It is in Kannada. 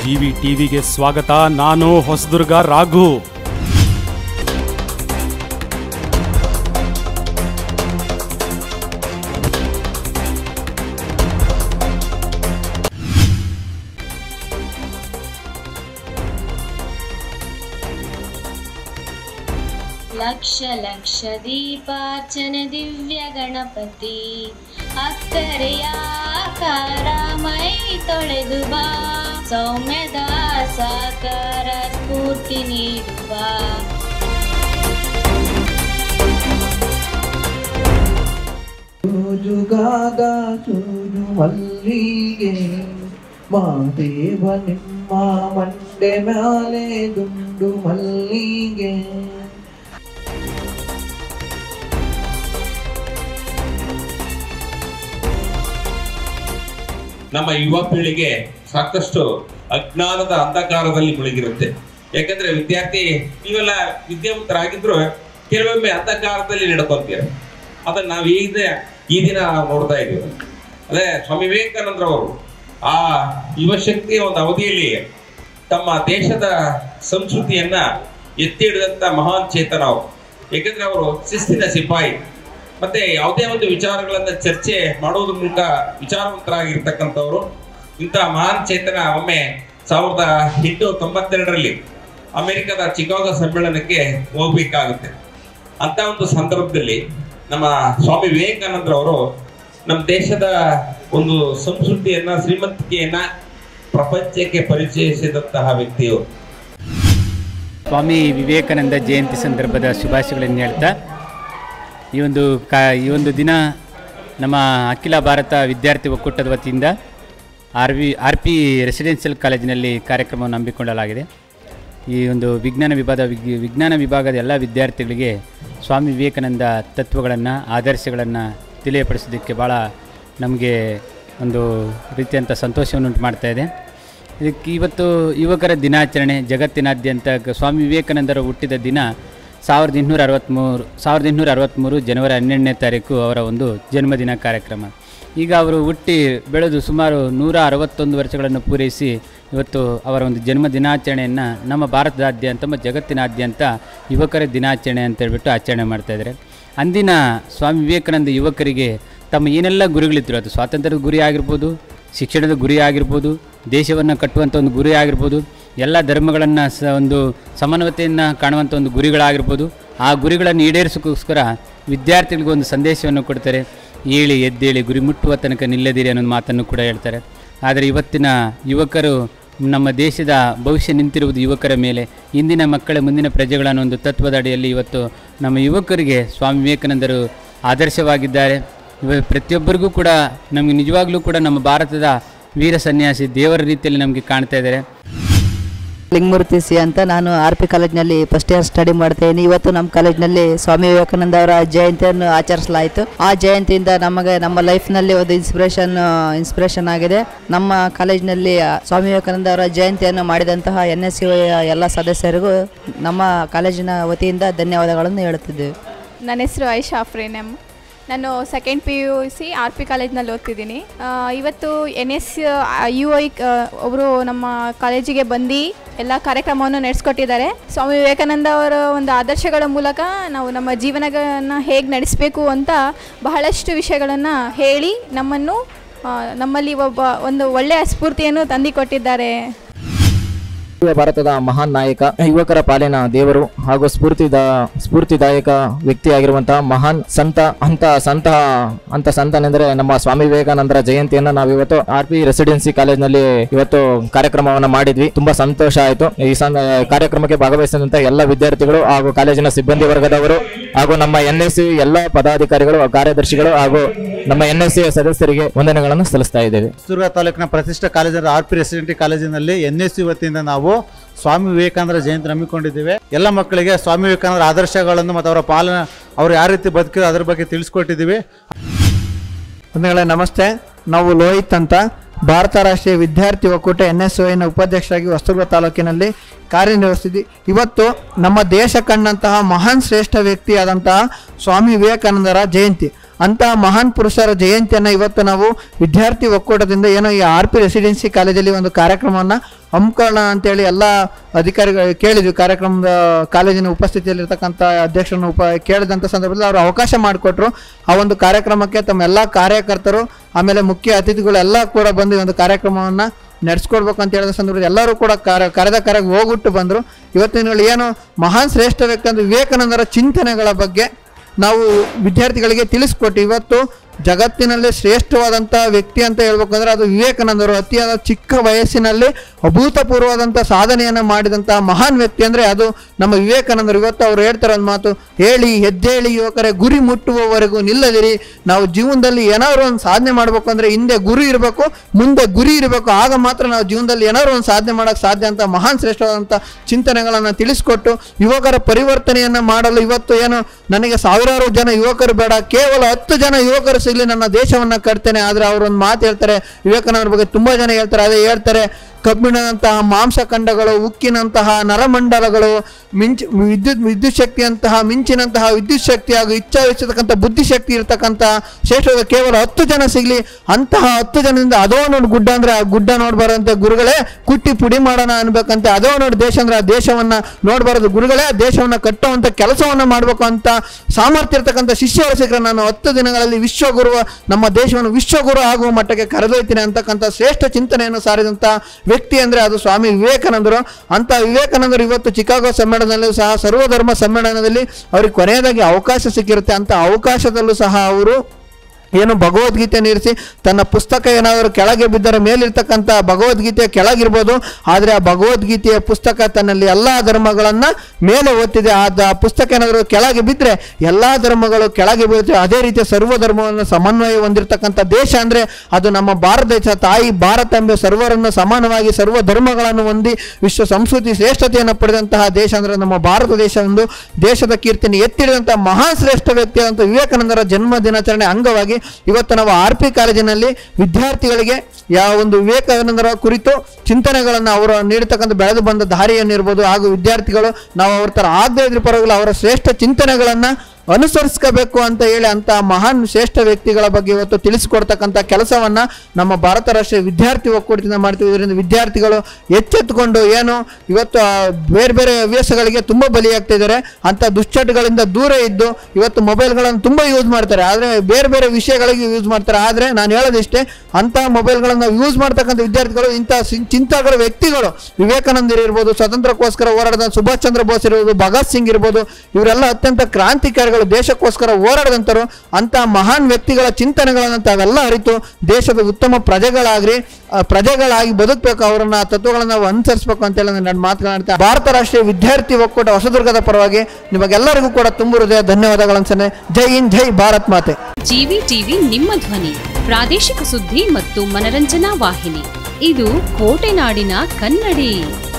ಜಿವಿ ಟಿವಿಗೆ ಸ್ವಾಗತ ನಾನು ಹೊಸದುರ್ಗ ರಾಘು ಲಕ್ಷ ಲಕ್ಷ ದೀಪಾರ್ಚನೆ ದಿವ್ಯ ಗಣಪತಿ ಅಕ್ಕರೆಯ ಕಾರ ಮೈ ತೊಳೆದು ಬಾ ಸೌಮ್ಯದ ಸಾಕಾರ ಸ್ಫೂರ್ತಿ ನೀಡುವ ಸೂಜುಗಾದ ಸೂಜು ಮಲ್ಲಿಗೆ ಮಾದೇವ ನಿಮ್ಮ ಮಂಡೆ ಮ್ಯಾಲೆ ದುಂಡು ಮಲ್ಲಿಗೆ ನಮ್ಮ ಯುವ ಪೀಳಿಗೆ ಸಾಕಷ್ಟು ಅಜ್ಞಾನದ ಅಂಧಕಾರದಲ್ಲಿ ಮುಳುಗಿರುತ್ತೆ ಯಾಕಂದ್ರೆ ವಿದ್ಯಾರ್ಥಿ ನೀವೆಲ್ಲ ವಿದ್ಯಾವಂತರಾಗಿದ್ರು ಕೆಲವೊಮ್ಮೆ ಅಂಧಕಾರದಲ್ಲಿ ನಡ್ಕೊಂತೀರ ಅದನ್ನ ನಾವು ಈಗ ಈ ದಿನ ನೋಡ್ತಾ ಇದ್ದೀವಿ ಅದೇ ಸ್ವಾಮಿ ವಿವೇಕಾನಂದರವರು ಆ ಯುವಶಕ್ತಿಯ ಒಂದು ಅವಧಿಯಲ್ಲಿ ತಮ್ಮ ದೇಶದ ಸಂಸ್ಕೃತಿಯನ್ನ ಎತ್ತಿ ಹಿಡಿದಂತ ಮಹಾನ್ ಚೇತನ ಅವರು ಯಾಕಂದ್ರೆ ಅವರು ಶಿಸ್ತಿನ ಸಿಪಾಯಿ ಮತ್ತೆ ಯಾವುದೇ ಒಂದು ವಿಚಾರಗಳನ್ನ ಚರ್ಚೆ ಮಾಡೋದ್ರ ಮೂಲಕ ವಿಚಾರವಂತರಾಗಿರ್ತಕ್ಕಂಥವ್ರು ಇಂತಹ ಮಹಾನ್ ಚೇತನ ಒಮ್ಮೆ ಸಾವಿರದ ಎಂಟುನೂರ ತೊಂಬತ್ತೆರಡರಲ್ಲಿ ಅಮೆರಿಕದ ಚಿಕಾಗೋ ಸಮ್ಮೇಳನಕ್ಕೆ ಹೋಗ್ಬೇಕಾಗುತ್ತೆ ಅಂತ ಒಂದು ಸಂದರ್ಭದಲ್ಲಿ ನಮ್ಮ ಸ್ವಾಮಿ ವಿವೇಕಾನಂದರವರು ನಮ್ಮ ದೇಶದ ಒಂದು ಸಂಸ್ಕೃತಿಯನ್ನ ಶ್ರೀಮಂತಿಕೆಯನ್ನ ಪ್ರಪಂಚಕ್ಕೆ ಪರಿಚಯಿಸಿದಂತಹ ವ್ಯಕ್ತಿಯವರು ಸ್ವಾಮಿ ವಿವೇಕಾನಂದ ಜಯಂತಿ ಸಂದರ್ಭದ ಶುಭಾಶಯಗಳನ್ನು ಹೇಳ್ತಾ ಈ ಒಂದು ಕಾ ಈ ಒಂದು ದಿನ ನಮ್ಮ ಅಖಿಲ ಭಾರತ ವಿದ್ಯಾರ್ಥಿ ಒಕ್ಕೂಟದ ವತಿಯಿಂದ R V R P residential ಕಾಲೇಜಿನಲ್ಲಿ ಕಾರ್ಯಕ್ರಮವನ್ನು ಹಮ್ಮಿಕೊಳ್ಳಲಾಗಿದೆ ಈ ಒಂದು ವಿಜ್ಞಾನ ವಿಭಾಗ ವಿಗ್- ವಿಜ್ಞಾನ ವಿಭಾಗದ ಎಲ್ಲ ವಿದ್ಯಾರ್ಥಿಗಳಿಗೆ ಸ್ವಾಮಿ ವಿವೇಕಾನಂದ ತತ್ವಗಳನ್ನು ಆದರ್ಶಗಳನ್ನು ತಿಳಿಯಪಡಿಸೋದಕ್ಕೆ ಭಾಳ ನಮಗೆ ಒಂದು ರೀತಿಯಂಥ ಸಂತೋಷವನ್ನು ಉಂಟು ಮಾಡ್ತಾ ಇದೆ ಇದಕ್ಕೆ ಇವತ್ತು ಯುವಕರ ದಿನಾಚರಣೆ ಜಗತ್ತಿನಾದ್ಯಂತ ಗ- ಸ್ವಾಮಿ ವಿವೇಕಾನಂದರು ಹುಟ್ಟಿದ ದಿನ ಸಾವಿರದ ಎಂಟುನೂರ ಅರವತ್ತ್ಮೂರು ಸಾವಿರದ ಎಂಟುನೂರ ಅರವತ್ತ್ಮೂರು ಜನವರಿ ಹನ್ನೆರಡನೇ ತಾರೀಕು ಅವರ ಒಂದು ಜನ್ಮದಿನ ಕಾರ್ಯಕ್ರಮ ಈಗ ಅವರು ಹುಟ್ಟಿ ಬೆಳೆದು ಸುಮಾರು ನೂರ ಅರವತ್ತೊಂದು ವರ್ಷಗಳನ್ನು ಪೂರೈಸಿ ಇವತ್ತು ಅವರ ಒಂದು ಜನ್ಮ ದಿನಾಚರಣೆಯನ್ನು ನಮ್ಮ ಭಾರತದಾದ್ಯಂತ ಮತ್ತು ಜಗತ್ತಿನಾದ್ಯಂತ ಯುವಕರ ದಿನಾಚರಣೆ ಅಂತ ಹೇಳ್ಬಿಟ್ಟು ಆಚರಣೆ ಮಾಡ್ತಾಯಿದ್ದಾರೆ ಅಂದಿನ ಸ್ವಾಮಿ ವಿವೇಕಾನಂದ ಯುವಕರಿಗೆ ತಮ್ಮ ಏನೆಲ್ಲ ಗುರಿಗಳಿದ್ರು ಅದು ಸ್ವಾತಂತ್ರ್ಯದ ಗುರಿ ಆಗಿರ್ಬೋದು ಶಿಕ್ಷಣದ ಗುರಿ ಆಗಿರ್ಬೋದು ದೇಶವನ್ನು ಕಟ್ಟುವಂಥ ಒಂದು ಗುರಿ ಆಗಿರ್ಬೋದು ಎಲ್ಲ ಧರ್ಮಗಳನ್ನು ಸ ಒಂದು ಸಮನ್ವತೆಯನ್ನು ಕಾಣುವಂಥ ಒಂದು ಗುರಿಗಳಾಗಿರ್ಬೋದು ಆ ಗುರಿಗಳನ್ನು ಈಡೇರಿಸೋಕ್ಕೋಸ್ಕರ ವಿದ್ಯಾರ್ಥಿಗಳಿಗೆ ಒಂದು ಸಂದೇಶವನ್ನು ಕೊಡ್ತಾರೆ ಏಳಿ ಎದ್ದೇಳಿ ಗುರಿ ಮುಟ್ಟುವ ತನಕ ನಿಲ್ಲದಿರಿ ಅನ್ನೋ ಮಾತನ್ನು ಕೂಡ ಹೇಳ್ತಾರೆ ಆದರೆ ಇವತ್ತಿನ ಯುವಕರು ನಮ್ಮ ದೇಶದ ಭವಿಷ್ಯ ನಿಂತಿರುವುದು ಯುವಕರ ಮೇಲೆ ಇಂದಿನ ಮಕ್ಕಳ ಮುಂದಿನ ಪ್ರಜೆಗಳ ಅನ್ನೋ ಒಂದು ತತ್ವದ ಅಡಿಯಲ್ಲಿ ಇವತ್ತು ನಮ್ಮ ಯುವಕರಿಗೆ ಸ್ವಾಮಿ ವಿವೇಕಾನಂದರು ಆದರ್ಶವಾಗಿದ್ದಾರೆ ಇವ ಪ್ರತಿಯೊಬ್ಬರಿಗೂ ಕೂಡ ನಮಗೆ ನಿಜವಾಗ್ಲೂ ಕೂಡ ನಮ್ಮ ಭಾರತದ ವೀರ ಸನ್ಯಾಸಿ ದೇವರ ರೀತಿಯಲ್ಲಿ ನಮಗೆ ಕಾಣ್ತಾ ಇದ್ದಾರೆ ಲಿಂಗಮೂರ್ತಿ ಸಿ ಅಂತ ನಾನು ಆರ್ ಪಿ ಕಾಲೇಜ್ನಲ್ಲಿ ಫಸ್ಟ್ ಇಯರ್ ಸ್ಟಡಿ ಮಾಡ್ತಾ ಇದ್ದೀನಿ ಇವತ್ತು ನಮ್ಮ ಕಾಲೇಜ್ನಲ್ಲಿ ಸ್ವಾಮಿ ವಿವೇಕಾನಂದ ಅವರ ಜಯಂತಿಯನ್ನು ಆಚರಿಸಲಾಯಿತು ಆ ಜಯಂತಿಯಿಂದ ನಮಗೆ ನಮ್ಮ ಲೈಫ್ನಲ್ಲಿ ಒಂದು ಇನ್ಸ್ಪಿರೇಷನ್ ಇನ್ಸ್ಪಿರೇಷನ್ ಆಗಿದೆ ನಮ್ಮ ಕಾಲೇಜ್ನಲ್ಲಿ ಸ್ವಾಮಿ ವಿವೇಕಾನಂದ ಅವರ ಜಯಂತಿಯನ್ನು ಮಾಡಿದಂತಹ ಎನ್ ಎಸ್ ಸಿ ಎಲ್ಲ ಸದಸ್ಯರಿಗೂ ನಮ್ಮ ಕಾಲೇಜಿನ ವತಿಯಿಂದ ಧನ್ಯವಾದಗಳನ್ನು ಹೇಳುತ್ತಿದ್ದೇವೆ ನನ್ನ ಹೆಸರು ಐಶಾ ಅಫ್ರೇನಮ್ ನಾನು second P U C R P ಕಾಲೇಜ್ನಲ್ಲಿ ಓದ್ತಿದ್ದೀನಿ ಆ, ಇವತ್ತು ಎನ್ ಎಸ್ ಯು ಐ ಅವರು ನಮ್ಮ ಕಾಲೇಜಿಗೆ ಬಂದು ಎಲ್ಲ ಕಾರ್ಯಕ್ರಮವನ್ನು ನಡೆಸ್ಕೊಟ್ಟಿದ್ದಾರೆ ಸ್ವಾಮಿ ವಿವೇಕಾನಂದ ಅವರ ಒಂದು ಆದರ್ಶಗಳ ಮೂಲಕ ನಾವು ನಮ್ಮ ಜೀವನಗಳನ್ನು ಹೇಗೆ ನಡೆಸಬೇಕು ಅಂತ ಬಹಳಷ್ಟು ವಿಷಯಗಳನ್ನು ಹೇಳಿ ನಮ್ಮನ್ನು ಆ, ನಮ್ಮಲ್ಲಿ ಒಬ್ಬ ಒಂದು ಒಳ್ಳೆಯ ಸ್ಫೂರ್ತಿಯನ್ನು ತಂದುಕೊಟ್ಟಿದ್ದಾರೆ ಭಾರತದ ಮಹಾನ್ ನಾಯಕ ಯುವಕರ ಪಾಲಿನ ದೇವರು ಹಾಗೂ ಸ್ಫೂರ್ತಿದ ಸ್ಫೂರ್ತಿದಾಯಕ ವ್ಯಕ್ತಿಯಾಗಿರುವಂತಹ ಮಹಾನ್ ಸಂತ ಅಂತ ಸಂತ ಅಂತ ಸಂತನೆಂದರೆ ನಮ್ಮ ಸ್ವಾಮಿ ವಿವೇಕಾನಂದರ ಜಯಂತಿಯನ್ನ ನಾವು ಇವತ್ತು ಆರ್ ಪಿ ರೆಸಿಡೆನ್ಸಿ ಕಾಲೇಜ್ನಲ್ಲಿ ಇವತ್ತು ಕಾರ್ಯಕ್ರಮವನ್ನ ಮಾಡಿದ್ವಿ ತುಂಬಾ ಸಂತೋಷ ಆಯಿತು ಈ ಸಂ ಕಾರ್ಯಕ್ರಮಕ್ಕೆ ಭಾಗವಹಿಸಿದಂತ ಎಲ್ಲ ವಿದ್ಯಾರ್ಥಿಗಳು ಹಾಗೂ ಕಾಲೇಜಿನ ಸಿಬ್ಬಂದಿ ವರ್ಗದವರು ಹಾಗೂ ನಮ್ಮ ಎನ್ ಎಸ್ ಸಿ ಎಲ್ಲ ಪದಾಧಿಕಾರಿಗಳು ಕಾರ್ಯದರ್ಶಿಗಳು ಹಾಗೂ ನಮ್ಮ ಎನ್ ಎಸ್ ಸಿ ಸದಸ್ಯರಿಗೆ ವಂದನೆಗಳನ್ನು ಸಲ್ಲಿಸ್ತಾ ಇದ್ದೇವೆ ಚಿತ್ರದುರ್ಗ ತಾಲೂಕಿನ ಪ್ರತಿಷ್ಠಿತ ಕಾಲೇಜಾದ ಆರ್ ಪಿ ರೆಸಿಡೆಂಟಿ ಕಾಲೇಜಿನಲ್ಲಿ ಎನ್ ಎಸ್ ಸಿ ವತಿಯಿಂದ ನಾವು ಸ್ವಾಮಿ ವಿವೇಕಾನಂದರ ಜಯಂತಿ ಹಮ್ಮಿಕೊಂಡಿದ್ದೇವೆ ಎಲ್ಲ ಮಕ್ಕಳಿಗೆ ಸ್ವಾಮಿ ವಿವೇಕಾನಂದರ ಆದರ್ಶಗಳನ್ನು ಮತ್ತು ಅವರ ಪಾಲನೆ ಅವರು ಯಾವ ರೀತಿ ಬದುಕಿರೋ ಅದ್ರ ಬಗ್ಗೆ ತಿಳಿಸ್ಕೊಟ್ಟಿದ್ದೀವಿ ಬಂಧುಗಳೇ ನಮಸ್ತೆ ನಾವು ಲೋಹಿತ್ ಅಂತ ಭಾರತ ರಾಷ್ಟ್ರೀಯ ವಿದ್ಯಾರ್ಥಿ ಒಕ್ಕೂಟ ಎನ್ ಎಸ್ ಒನ ಉಪಾಧ್ಯಕ್ಷರಾಗಿ ಹೊಸದುರ್ಗ ತಾಲೂಕಿನಲ್ಲಿ ಕಾರ್ಯನಿರ್ವಹಿಸಿದ್ವಿ ಇವತ್ತು ನಮ್ಮ ದೇಶ ಕಂಡಂತಹ ಮಹಾನ್ ಶ್ರೇಷ್ಠ ವ್ಯಕ್ತಿಯಾದಂತಹ ಸ್ವಾಮಿ ವಿವೇಕಾನಂದರ ಜಯಂತಿ ಅಂತಹ ಮಹಾನ್ ಪುರುಷರ ಜಯಂತಿಯನ್ನು ಇವತ್ತು ನಾವು ವಿದ್ಯಾರ್ಥಿ ಒಕ್ಕೂಟದಿಂದ ಏನೋ ಈ ಆರ್ ಪಿ ರೆಸಿಡೆನ್ಸಿ ಕಾಲೇಜಲ್ಲಿ ಒಂದು ಕಾರ್ಯಕ್ರಮವನ್ನು ಹಮ್ಮಿಕೊಳ್ಳೋಣ ಅಂತೇಳಿ ಎಲ್ಲ ಅಧಿಕಾರಿಗಳು ಕೇಳಿದ್ವಿ ಕಾರ್ಯಕ್ರಮದ ಕಾಲೇಜಿನ ಉಪಸ್ಥಿತಿಯಲ್ಲಿರ್ತಕ್ಕಂಥ ಅಧ್ಯಕ್ಷರನ್ನು ಉಪ ಕೇಳಿದಂಥ ಸಂದರ್ಭದಲ್ಲಿ ಅವರು ಅವಕಾಶ ಮಾಡಿಕೊಟ್ರು ಆ ಒಂದು ಕಾರ್ಯಕ್ರಮಕ್ಕೆ ತಮ್ಮ ಎಲ್ಲ ಕಾರ್ಯಕರ್ತರು ಆಮೇಲೆ ಮುಖ್ಯ ಅತಿಥಿಗಳು ಎಲ್ಲ ಕೂಡ ಬಂದು ಈ ಒಂದು ಕಾರ್ಯಕ್ರಮವನ್ನು ನಡೆಸ್ಕೊಡ್ಬೇಕು ಅಂತ ಹೇಳಿದ ಸಂದರ್ಭದಲ್ಲಿ ಎಲ್ಲರೂ ಕೂಡ ಕರ ಕರೆದ ಕರೆಗೆ ಹೋಗ್ಬಿಟ್ಟು ಬಂದರು ಇವತ್ತಿನ ಏನು ಮಹಾನ್ ಶ್ರೇಷ್ಠ ವ್ಯಕ್ತಿ ಅಂದ್ರೆ ವಿವೇಕಾನಂದರ ಚಿಂತನೆಗಳ ಬಗ್ಗೆ ನಾವು ವಿದ್ಯಾರ್ಥಿಗಳಿಗೆ ತಿಳಿಸ್ಕೊಟ್ಟು ಇವತ್ತು ಜಗತ್ತಿನಲ್ಲಿ ಶ್ರೇಷ್ಠವಾದಂಥ ವ್ಯಕ್ತಿ ಅಂತ ಹೇಳ್ಬೇಕಂದ್ರೆ ಅದು ವಿವೇಕಾನಂದರು ಅತಿಯಾದ ಚಿಕ್ಕ ವಯಸ್ಸಿನಲ್ಲಿ ಅಭೂತಪೂರ್ವವಾದಂಥ ಸಾಧನೆಯನ್ನು ಮಾಡಿದಂಥ ಮಹಾನ್ ವ್ಯಕ್ತಿ ಅಂದರೆ ಅದು ನಮ್ಮ ವಿವೇಕಾನಂದರು ಇವತ್ತು ಅವ್ರು ಹೇಳ್ತಾರೆ ಒಂದು ಮಾತು ಹೇಳಿ ಹೆಜ್ಜೇಳಿ ಯುವಕರೇ ಗುರಿ ಮುಟ್ಟುವವರೆಗೂ ನಿಲ್ಲದಿರಿ ನಾವು ಜೀವನದಲ್ಲಿ ಏನಾದ್ರು ಒಂದು ಸಾಧನೆ ಮಾಡಬೇಕು ಅಂದರೆ ಹಿಂದೆ ಗುರಿ ಇರಬೇಕು ಮುಂದೆ ಗುರಿ ಇರಬೇಕು ಆಗ ಮಾತ್ರ ನಾವು ಜೀವನದಲ್ಲಿ ಏನಾದ್ರು ಒಂದು ಸಾಧನೆ ಮಾಡೋಕ್ಕೆ ಸಾಧ್ಯ ಅಂತ ಮಹಾನ್ ಶ್ರೇಷ್ಠವಾದಂಥ ಚಿಂತನೆಗಳನ್ನು ತಿಳಿಸ್ಕೊಟ್ಟು ಯುವಕರ ಪರಿವರ್ತನೆಯನ್ನು ಮಾಡಲು ಇವತ್ತು ಏನು ನನಗೆ ಸಾವಿರಾರು ಜನ ಯುವಕರು ಬೇಡ ಕೇವಲ ಹತ್ತು ಜನ ಯುವಕರು ಸಿಗಲಿ ನನ್ನ ದೇಶವನ್ನು ಕಟ್ತೇನೆ ಆದರೆ ಅವರು ಒಂದು ಮಾತು ಹೇಳ್ತಾರೆ ವಿವೇಕಾನಂದರ ಬಗ್ಗೆ ತುಂಬ ಜನ ಹೇಳ್ತಾರೆ ಅದೇ ಹೇಳ್ತಾರೆ ಕಬ್ಬಿಣದಂತಹ ಮಾಂಸಖಂಡಗಳು ಉಕ್ಕಿನಂತಹ ನರಮಂಡಲಗಳು ಮಿಂಚ್ ವಿದ್ಯುತ್ ವಿದ್ಯುತ್ ಶಕ್ತಿಯಂತಹ ಮಿಂಚಿನಂತಹ ವಿದ್ಯುತ್ ಶಕ್ತಿ ಹಾಗೂ ಇಚ್ಛಾವಿಸತಕ್ಕಂಥ ಬುದ್ಧಿಶಕ್ತಿ ಇರತಕ್ಕಂಥ ಶ್ರೇಷ್ಠ ಕೇವಲ ಹತ್ತು ಜನ ಸಿಗಲಿ ಅಂತಹ ಹತ್ತು ಜನದಿಂದ ಅದೋ ನೋಡಿ ಗುಡ್ಡ ಅಂದ್ರೆ ಆ ಗುಡ್ಡ ನೋಡ್ಬಾರಂತೆ ಗುರುಗಳೇ ಕುಟ್ಟಿ ಪುಡಿ ಮಾಡೋಣ ಅನ್ಬೇಕಂತೆ ಅದೋ ನೋಡಿ ದೇಶ ಅಂದ್ರೆ ಆ ದೇಶವನ್ನ ನೋಡ್ಬಾರದು ಗುರುಗಳೇ ಆ ದೇಶವನ್ನ ಕಟ್ಟುವಂತ ಕೆಲಸವನ್ನ ಮಾಡಬೇಕು ಅಂತ ಸಾಮರ್ಥ್ಯ ಇರ್ತಕ್ಕಂಥ ಶಿಷ್ಯರು ಸಿಕ್ಕರೆ ನಾನು ಹತ್ತು ದಿನಗಳಲ್ಲಿ ವಿಶ್ವಗುರು ನಮ್ಮ ದೇಶವನ್ನು ವಿಶ್ವಗುರು ಆಗುವ ಮಟ್ಟಕ್ಕೆ ಕರೆದೊಯ್ತೀನಿ ಅಂತಕ್ಕಂಥ ಶ್ರೇಷ್ಠ ಚಿಂತನೆಯನ್ನು ಸಾರಿದಂಥ ವ್ಯಕ್ತಿ ಅಂದ್ರೆ ಅದು ಸ್ವಾಮಿ ವಿವೇಕಾನಂದರು ಅಂತ ವಿವೇಕಾನಂದರು ಇವತ್ತು ಚಿಕಾಗೋ ಸಮ್ಮೇಳನದಲ್ಲೂ ಸಹ ಸರ್ವಧರ್ಮ ಸಮ್ಮೇಳನದಲ್ಲಿ ಅವ್ರಿಗೆ ಕೊನೆಯದಾಗಿ ಅವಕಾಶ ಸಿಕ್ಕಿರುತ್ತೆ ಅಂತ ಅವಕಾಶದಲ್ಲೂ ಸಹ ಅವರು ಏನು ಭಗವದ್ಗೀತೆ ಇರಿಸಿ ತನ್ನ ಪುಸ್ತಕ ಏನಾದರೂ ಕೆಳಗೆ ಬಿದ್ದರೆ ಮೇಲಿರ್ತಕ್ಕಂಥ ಭಗವದ್ಗೀತೆ ಕೆಳಗಿರ್ಬೋದು ಆದರೆ ಆ ಭಗವದ್ಗೀತೆಯ ಪುಸ್ತಕ ತನ್ನಲ್ಲಿ ಎಲ್ಲ ಧರ್ಮಗಳನ್ನು ಮೇಲೆ ಓದ್ತಿದೆ ಆ ದ- ಪುಸ್ತಕ ಏನಾದರೂ ಕೆಳಗೆ ಬಿದ್ದರೆ ಎಲ್ಲ ಧರ್ಮಗಳು ಕೆಳಗೆ ಬೀಳುತ್ತೆ ಅದೇ ರೀತಿ ಸರ್ವ ಧರ್ಮವನ್ನು ಸಮನ್ವಯ ಹೊಂದಿರತಕ್ಕಂಥ ದೇಶ ಅಂದರೆ ಅದು ನಮ್ಮ ಭಾರತ ದೇಶ ತಾಯಿ ಭಾರತ ಎಂಬ ಸರ್ವರನ್ನು ಸಮಾನವಾಗಿ ಸರ್ವ ಧರ್ಮಗಳನ್ನು ಹೊಂದಿ ವಿಶ್ವ ಸಂಸ್ಕೃತಿ ಶ್ರೇಷ್ಠತೆಯನ್ನು ಪಡೆದಂತಹ ದೇಶ ಅಂದರೆ ನಮ್ಮ ಭಾರತ ದೇಶ ಒಂದು ದೇಶದ ಕೀರ್ತಿಯನ್ನು ಎತ್ತಿಡಿದಂತಹ ಮಹಾನ್ ಶ್ರೇಷ್ಠ ವ್ಯಕ್ತಿಯಾದಂಥ ವಿವೇಕಾನಂದರ ಜನ್ಮ ದಿನಾಚರಣೆ ಅಂಗವಾಗಿ ಇವತ್ತು ನಾವು ಆರ್ ಪಿ ಕಾಲೇಜಿನಲ್ಲಿ ವಿದ್ಯಾರ್ಥಿಗಳಿಗೆ ಯಾವ ಒಂದು ವಿವೇಕಾನಂದರ ಕುರಿತು ಚಿಂತನೆಗಳನ್ನು ಅವರು ನೀಡತಕ್ಕಂಥ ಬೆಳೆದು ಬಂದ ದಾರಿಯನ್ನಿರ್ಬೋದು ಹಾಗೂ ವಿದ್ಯಾರ್ಥಿಗಳು ನಾವು ಅವ್ರ ಥರ ಆಗದೇ ಇದ್ರ ಪರವಾಗಿಲ್ಲ ಅವರ ಶ್ರೇಷ್ಠ ಚಿಂತನೆಗಳನ್ನು ಅನುಸರಿಸ್ಕೋಬೇಕು ಅಂತ ಹೇಳಿ ಅಂತ ಮಹಾನ್ ಶ್ರೇಷ್ಠ ವ್ಯಕ್ತಿಗಳ ಬಗ್ಗೆ ಇವತ್ತು ತಿಳಿಸಿಕೊಡ್ತಕ್ಕಂಥ ಕೆಲಸವನ್ನ ನಮ್ಮ ಭಾರತ ರಾಷ್ಟ್ರೀಯ ವಿದ್ಯಾರ್ಥಿ ಒಕ್ಕೂಟದಿಂದ ಮಾಡ್ತೀವಿ ಇದರಿಂದ ವಿದ್ಯಾರ್ಥಿಗಳು ಎಚ್ಚೆತ್ತುಕೊಂಡು ಏನು ಇವತ್ತು ಆ ಬೇರೆ ಬೇರೆ ಹವ್ಯಾಸಗಳಿಗೆ ತುಂಬ ಬಲಿಯಾಗ್ತಾ ಇದ್ದಾರೆ ಅಂತ ದುಶ್ಚಟಗಳಿಂದ ದೂರ ಇದ್ದು ಇವತ್ತು ಮೊಬೈಲ್ಗಳನ್ನು ತುಂಬ ಯೂಸ್ ಮಾಡ್ತಾರೆ ಆದರೆ ಬೇರೆ ಬೇರೆ ವಿಷಯಗಳಿಗೆ ಯೂಸ್ ಮಾಡ್ತಾರೆ ಆದರೆ ನಾನು ಹೇಳೋದಿಷ್ಟೇ ಅಂತಹ ಮೊಬೈಲ್ಗಳನ್ನು ಯೂಸ್ ಮಾಡ್ತಕ್ಕಂಥ ವಿದ್ಯಾರ್ಥಿಗಳು ಇಂತಹ ಸಿಂ- ಚಿಂತಕರ ವ್ಯಕ್ತಿಗಳು ವಿವೇಕಾನಂದರು ಇರ್ಬೋದು ಸ್ವತಂತ್ರಕ್ಕೋಸ್ಕರ ಹೋರಾಡಿದ ಸುಭಾಷ್ ಚಂದ್ರ ಬೋಸ್ ಇರ್ಬೋದು ಭಗತ್ ಸಿಂಗ್ ಇರ್ಬೋದು ಇವರೆಲ್ಲ ಅತ್ಯಂತ ಕ್ರಾಂತಿಕಾರಿಗಳು ದೇಶಕ್ಕೋಸ್ಕರ ಹೋರಾಡಿದಂಥರು ಅಂತಹ ಮಹಾನ್ ವ್ಯಕ್ತಿಗಳ ಚಿಂತನೆಗಳನ್ನು ತಾವೆಲ್ಲ ಅರಿತು ದೇಶದ ಉತ್ತಮ ಪ್ರಜೆಗಳಾಗ್ರಿ ಆ, ಪ್ರಜೆಗಳಾಗಿ ಬದುಕಬೇಕು ಅವರನ್ನ ಆ ತತ್ವಗಳನ್ನು ನಾವು ಅನುಸರಿಸಬೇಕು ಅಂತೇಳಿ ನಾನು ಮಾತನಾಡ್ತೇನೆ ಭಾರತ ರಾಷ್ಟ್ರೀಯ ವಿದ್ಯಾರ್ಥಿ ಒಕ್ಕೂಟ ಹೊಸದುರ್ಗದ ಪರವಾಗಿ ನಿಮಗೆಲ್ಲರಿಗೂ ಕೂಡ ತುಂಬ ಹೃದಯ ಧನ್ಯವಾದಗಳನ್ನು ಜೈ ಹಿಂದ್ ಜೈ ಭಾರತ್ ಮಾತೆ ಜಿವಿ ಟಿವಿ ನಿಮ್ಮ ಧ್ವನಿ ಪ್ರಾದೇಶಿಕ ಸುದ್ದಿ ಮತ್ತು ಮನರಂಜನಾ ವಾಹಿನಿ ಇದು ಕೋಟೆನಾಡಿನ ಕನ್ನಡಿ